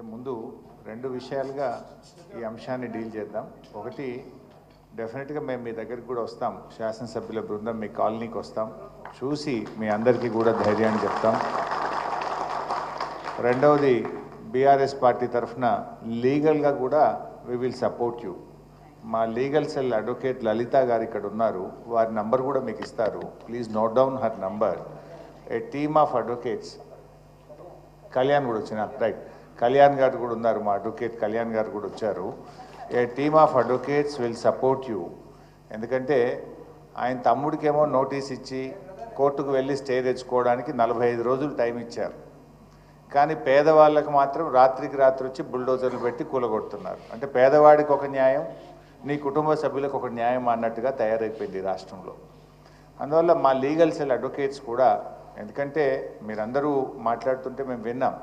అంటే ముందు రెండు విషయాలుగా ఈ అంశాన్ని డీల్ చేద్దాం ఒకటి డెఫినెట్గా మేము మీ దగ్గరికి కూడా వస్తాం శాసనసభ్యుల బృందం మీ కాలనీకి వస్తాం చూసి మీ అందరికీ కూడా ధైర్యాన్ని చెప్తాం రెండవది బీఆర్ఎస్ పార్టీ తరఫున లీగల్గా కూడా వి విల్ సపోర్ట్ యూ మా legal cell advocate Lalitha garu ఇక్కడ ఉన్నారు వారి నంబర్ కూడా మీకు ఇస్తారు please note down her number a team of advocates Kalyan కూడా వచ్చిన రైట్ కళ్యాణ్ గారు కూడా ఉన్నారు మా అడ్వకేట్ కళ్యాణ్ గారు కూడా వచ్చారు a team of advocates will support you ఎందుకంటే ఆయన తమ్ముడికేమో నోటీస్ ఇచ్చి కోర్టుకు వెళ్ళి స్టే తెచ్చుకోవడానికి నలభై ఐదు రోజులు టైం ఇచ్చారు కానీ పేదవాళ్ళకు మాత్రం రాత్రికి రాత్రి వచ్చి బుల్డోజర్లు పెట్టి కూలగొడుతున్నారు అంటే పేదవాడికి ఒక న్యాయం నీ కుటుంబ సభ్యులకు ఒక న్యాయం అన్నట్టుగా తయారైపోయింది ఈ రాష్ట్రంలో అందువల్ల మా లీగల్ సెల్ అడ్వకేట్స్ కూడా ఎందుకంటే మీరందరూ మాట్లాడుతుంటే మేము విన్నాం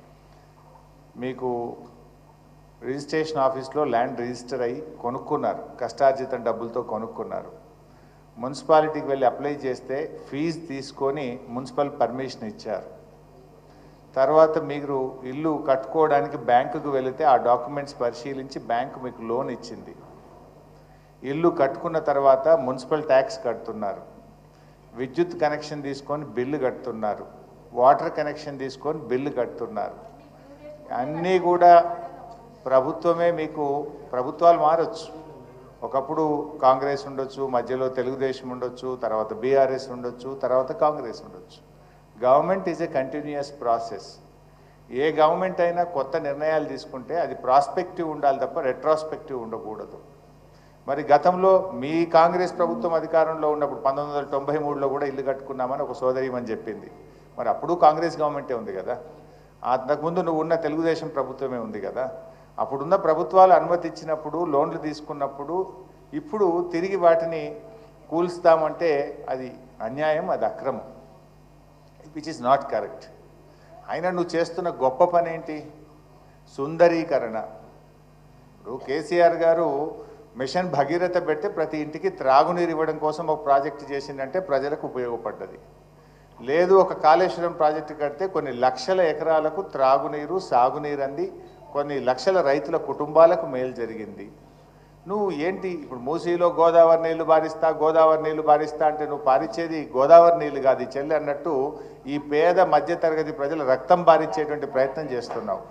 మీకు రిజిస్ట్రేషన్ ఆఫీస్లో ల్యాండ్ రిజిస్టర్ అయ్యి కొనుక్కున్నారు కష్టార్జితం డబ్బులతో కొనుక్కున్నారు మున్సిపాలిటీకి వెళ్ళి అప్లై చేస్తే ఫీజు తీసుకొని మున్సిపల్ పర్మిషన్ ఇచ్చారు తర్వాత మీరు ఇల్లు కట్టుకోవడానికి బ్యాంకుకు వెళితే ఆ డాక్యుమెంట్స్ పరిశీలించి బ్యాంకు మీకు లోన్ ఇచ్చింది ఇల్లు కట్టుకున్న తర్వాత మున్సిపల్ ట్యాక్స్ కడుతున్నారు విద్యుత్ కనెక్షన్ తీసుకొని బిల్లు కడుతున్నారు వాటర్ కనెక్షన్ తీసుకొని బిల్లు కడుతున్నారు అన్నీ కూడా ప్రభుత్వమే మీకు ప్రభుత్వాలు మారచ్చు ఒకప్పుడు కాంగ్రెస్ ఉండొచ్చు మధ్యలో తెలుగుదేశం ఉండొచ్చు తర్వాత బీఆర్ఎస్ ఉండొచ్చు తర్వాత కాంగ్రెస్ ఉండొచ్చు government is a continuous process ఏ గవర్నమెంట్ అయినా కొత్త నిర్ణయాలు తీసుకుంటే అది ప్రాస్పెక్టివ్ ఉండాలి తప్ప రెట్రాస్పెక్టివ్ ఉండకూడదు మరి గతంలో మీ కాంగ్రెస్ ప్రభుత్వం అధికారంలో ఉన్నప్పుడు పంతొమ్మిది వందల తొంభై మూడులో కూడా ఇల్లు కట్టుకున్నామని ఒక సోదరిమని చెప్పింది మరి అప్పుడు కాంగ్రెస్ గవర్నమెంటే ఉంది కదా అంతకుముందు నువ్వు ఉన్న తెలుగుదేశం ప్రభుత్వమే ఉంది కదా అప్పుడున్న ప్రభుత్వాలు అనుమతి ఇచ్చినప్పుడు లోన్లు తీసుకున్నప్పుడు ఇప్పుడు తిరిగి వాటిని కూల్స్తామంటే అది అన్యాయం అది అక్రమం విచ్ ఇస్ నాట్ కరెక్ట్ అయినా నువ్వు చేస్తున్న గొప్ప పని ఏంటి సుందరీకరణ ఇప్పుడు కేసీఆర్ గారు మిషన్ భగీరథ పెడితే ప్రతి ఇంటికి త్రాగునీరు ఇవ్వడం కోసం ఒక ప్రాజెక్టు చేసిందంటే ప్రజలకు ఉపయోగపడ్డది లేదు ఒక కాళేశ్వరం ప్రాజెక్టు కడితే కొన్ని లక్షల ఎకరాలకు త్రాగునీరు సాగునీరు అంది కొన్ని లక్షల రైతుల కుటుంబాలకు మేలు జరిగింది నువ్వు ఏంటి ఇప్పుడు మూసీలో గోదావరి నీళ్లు బారిస్తా గోదావరి నీళ్లు బారిస్తా అంటే నువ్వు పారిచ్చేది గోదావరి నీళ్లు కాదు ఈ చెల్లి అన్నట్టు ఈ పేద మధ్యతరగతి ప్రజల రక్తం బారిచ్చేటువంటి ప్రయత్నం చేస్తున్నావు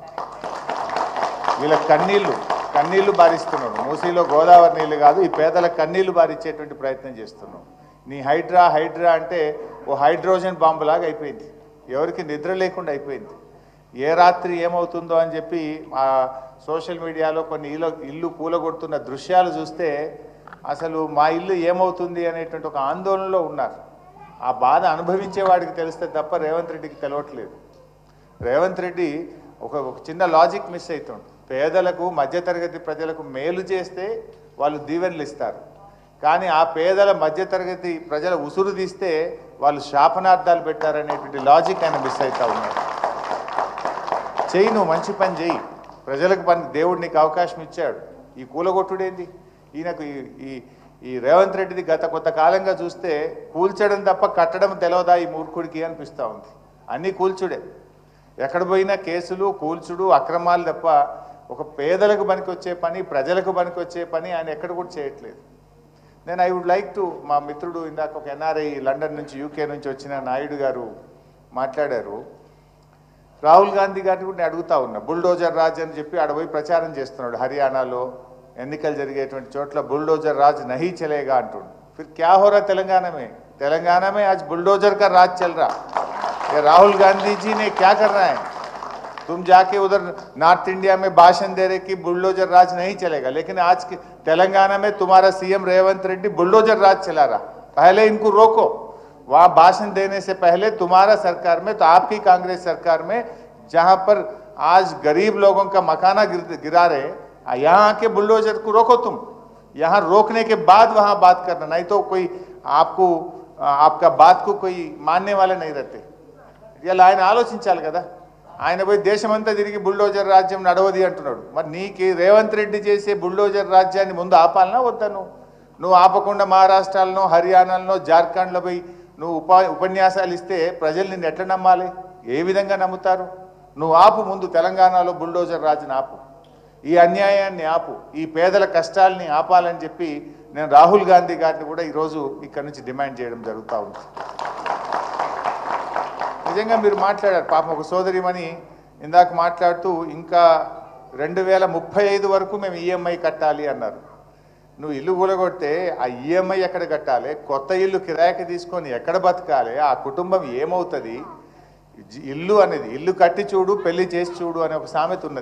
వీళ్ళ కన్నీళ్లు కన్నీళ్లు బారిస్తున్నాడు మూసీలో గోదావరి నీళ్లు కాదు ఈ పేదల కన్నీళ్లు బారిచ్చేటువంటి ప్రయత్నం చేస్తున్నావు నీ హైడ్రా హైడ్రా అంటే ఓ హైడ్రోజన్ బాంబు లాగా అయిపోయింది ఎవరికి నిద్ర లేకుండా అయిపోయింది ఏ రాత్రి ఏమవుతుందో అని చెప్పి ఆ సోషల్ మీడియాలో కొన్ని ఇల్లు ఇల్లు కూలగొడుతున్న దృశ్యాలు చూస్తే అసలు మా ఇల్లు ఏమవుతుంది అనేటువంటి ఒక ఆందోళనలో ఉన్నారు ఆ బాధ అనుభవించే వాడికి తెలిస్తే తప్ప రేవంత్ రెడ్డికి తెలవట్లేదు రేవంత్ రెడ్డి ఒక ఒక చిన్న లాజిక్ మిస్ అవుతుంది పేదలకు మధ్యతరగతి ప్రజలకు మేలు చేస్తే వాళ్ళు దీవెనలు ఇస్తారు కానీ ఆ పేదల మధ్యతరగతి ప్రజల ఉసురు తీస్తే వాళ్ళు శాపనార్థాలు పెట్టారనేటువంటి లాజిక్ ఆయన మిస్ అవుతా ఉన్నారు చెయ్యి నువ్వు మంచి పని చెయ్యి ప్రజలకు పని దేవుడు నీకు అవకాశం ఇచ్చాడు ఈ కూలగొట్టుడేంది ఈయనకు ఈ ఈ ఈ రేవంత్ రెడ్డిది గత కొంత కాలంగా చూస్తే కూల్చడం తప్ప కట్టడం తెలవదా ఈ మూర్ఖుడికి అనిపిస్తూ ఉంది అన్నీ కూల్చుడే ఎక్కడ పోయినా కేసులు కూల్చుడు అక్రమాలు తప్ప ఒక పేదలకు పనికొచ్చే పని ప్రజలకు పనికొచ్చే పని ఆయన ఎక్కడ కూడా చేయట్లేదు నేను ఐ వుడ్ లైక్ టు మా మిత్రుడు ఇందాక ఒక ఎన్ఆర్ఐ లండన్ నుంచి యూకే నుంచి వచ్చిన నాయుడు గారు మాట్లాడారు రాహుల్ గాంధీ గారిని కూడా నేను అడుగుతా ఉన్నా బుల్డోజర్ రాజ్ అని చెప్పి ఆడ పోయి ప్రచారం చేస్తున్నాడు హర్యానాలో ఎన్నికలు జరిగేటువంటి చోట్ల బుల్డోజర్ రాజ్ నహీ చలేగా అంటుండు ఫిర్ క్యా हो रहा तेलंगाना में तेलंगाना में आज बुलडोजर का राज चल रहा ये राहुल गांधी जी ने क्या करना है तुम जाके उधर नॉर्थ इंडिया में भाषण दे रहे कि बुलडोजर राज नहीं चलेगा लेकिन आज के तेलंगाना में तुम्हारा सीएम रेवंत रेड्डी बुलडोजर राज चला रहा पहले इनको रोको वहां भाषण देने से पहले तुम्हारा सरकार में तो आपकी कांग्रेस सरकार में जहां पर आज गरीब लोगों का मकाना गिर, गिरा रहे यहाँ आके बुलडोजर को रोको तुम यहाँ रोकने के बाद वहां बात करना नहीं तो कोई आपको आपका बात को कोई मानने वाले नहीं रहते ఇలా ఆయన ఆలోచించాలి కదా ఆయన పోయి దేశమంతా తిరిగి బుల్డోజర్ రాజ్యం నడవది అంటున్నాడు మరి నీకు రేవంత్ రెడ్డి చేసే బుల్డోజర్ రాజ్యాన్ని ముందు ఆపాలనా వద్దా నువ్వు నువ్వు ఆపకుండా మహారాష్ట్రలో హర్యానాలో జార్ఖండ్లో పోయి నువ్వు ఉప ఉపన్యాసాలు ఇస్తే ప్రజలు నిన్ను ఎట్లా నమ్మాలి ఏ విధంగా నమ్ముతారు నువ్వు ఆపు ముందు తెలంగాణలో బుల్డోజర్ రాజుని ఆపు ఈ అన్యాయాన్ని ఆపు ఈ పేదల కష్టాల్ని ఆపాలని చెప్పి నేను రాహుల్ గాంధీ గారిని కూడా ఈరోజు ఇక్కడి నుంచి డిమాండ్ చేయడం జరుగుతూ ఉంది నిజంగా మీరు మాట్లాడారు పాపం ఒక సోదరిమణి ఇందాక మాట్లాడుతూ ఇంకా రెండు వేల ముప్పై ఐదు వరకు మేము ఈఎంఐ కట్టాలి అన్నారు నువ్వు ఇల్లు కూలగొడితే ఆ ఈఎంఐ ఎక్కడ కట్టాలి కొత్త ఇల్లు కిరాయికి తీసుకొని ఎక్కడ బతకాలి ఆ కుటుంబం ఏమవుతుంది ఇల్లు అనేది ఇల్లు కట్టి చూడు పెళ్లి చేసి చూడు అనే ఒక సామెత ఉన్నది